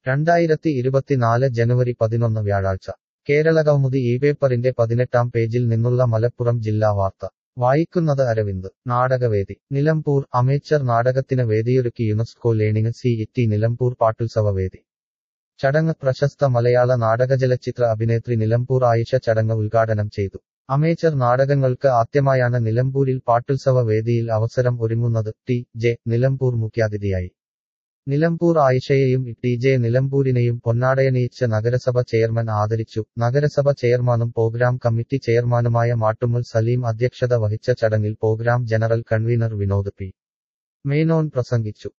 രണ്ടായിരത്തി ഇരുപത്തിനാല് ജനുവരി പതിനൊന്ന് വ്യാഴാഴ്ച കേരളകൗമുദി ഈ പേപ്പറിന്റെ പതിനെട്ടാം പേജിൽ നിന്നുള്ള മലപ്പുറം ജില്ലാ വാർത്ത വായിക്കുന്നത് അരവിന്ദ് നാടകവേദി നിലമ്പൂർ അമേച്ചർ നാടകത്തിന് വേദിയൊരുക്കി UNESCO learning city Nilambur പാട്ടുത്സവ വേദി ചടങ്ങ് പ്രശസ്ത മലയാള നാടകചലച്ചിത്ര അഭിനേത്രി നിലമ്പൂർ ആയിഷ ചടങ്ങ് ഉദ്ഘാടനം ചെയ്തു അമേച്ചർ നാടകങ്ങൾക്ക് ആദ്യമായാണ് നിലമ്പൂരിൽ പാട്ടുത്സവ വേദിയിൽ അവസരം ഒരുങ്ങുന്നത് ടി ജെ നിലമ്പൂർ മുഖ്യാതിഥിയായി നിലമ്പൂർ ആയിഷയെയും ടി ജെ നിലമ്പൂരിനെയും പൊന്നാടയണിയിച്ച നഗരസഭ ചെയർമാൻ ആദരിച്ചു നഗരസഭ ചെയർമാനും പ്രോഗ്രാം കമ്മിറ്റി ചെയർമാനുമായ മാട്ടുമ്മൽ സലീം അധ്യക്ഷത വഹിച്ച ചടങ്ങിൽ programme general convener Vinod P Menon പ്രസംഗിച്ചു